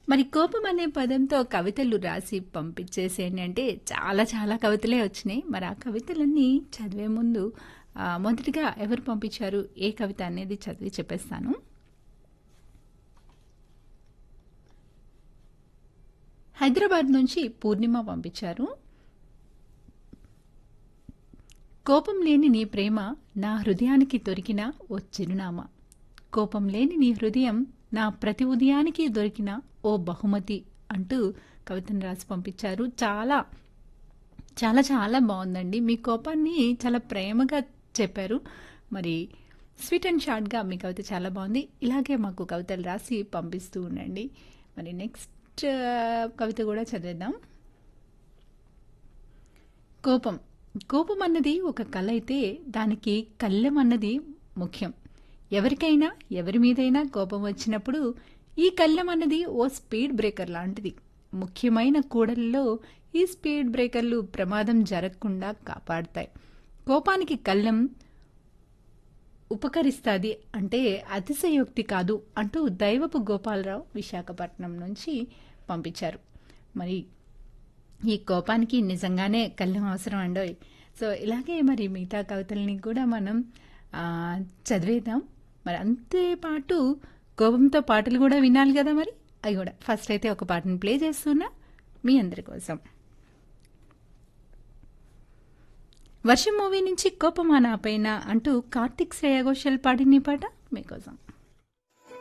మరి కోపం అనే పదంతో కవితలు రాసి పంపించేసేయండి అంటే చాలా చాలా కవితలే వచ్చినాయి మరి ఆ కవితలన్నీ చదివే ముందు ఆ, మొదటిగా ఎవరు పంపించారు ఏ కవిత అనేది చదివి చెప్పేస్తాను హైదరాబాద్ నుంచి పూర్ణిమ పంపించారు కోపం లేని నీ ప్రేమ నా హృదయానికి దొరికిన ఓ చిరునామా కోపం లేని నీ హృదయం నా ప్రతి ఉదయానికి దొరికిన ఓ బహుమతి అంటూ కవితను రాసి పంపించారు చాలా చాలా చాలా బాగుందండి మీ కోపాన్ని చాలా ప్రేమగా చెప్పారు మరి స్వీట్ అండ్ షార్ట్గా మీ కవిత చాలా బాగుంది ఇలాగే మాకు కవితలు రాసి పంపిస్తూ ఉండండి మరి నెక్స్ట్ కవిత కూడా చదివేద్దాం కోపం కోపం అన్నది ఒక కళ అయితే దానికి కళ్ళెం అన్నది ముఖ్యం ఎవరికైనా ఎవరి మీదైనా కోపం వచ్చినప్పుడు ఈ కళ్ళెం అన్నది ఓ స్పీడ్ బ్రేకర్ లాంటిది ముఖ్యమైన కూడల్లో ఈ స్పీడ్ బ్రేకర్లు ప్రమాదం జరగకుండా కాపాడతాయి కోపానికి కళ్ళెం ఉపకరిస్తుంది అంటే అతిశయోక్తి కాదు అంటూ దైవపు గోపాలరావు విశాఖపట్నం నుంచి పంపించారు మరి ఈ కోపానికి నిజంగానే కళ్ళెం అవసరం అండోయ్ సో ఇలాగే మరి మిగతా కవితల్ని కూడా మనం ఆ, చదివేద్దాం మరి అంతేపాటు కోపంతో పాటలు కూడా వినాలి కదా మరి అవి కూడా ఫస్ట్ అయితే ఒక పాటను ప్లే చేస్తున్నా మీ అందరి కోసం వర్షం మూవీ నుంచి కోపమానా పైన అంటూ కార్తిక్ శ్రేయ ఘోషల్ పాడిన ఈ పాట మీకోసం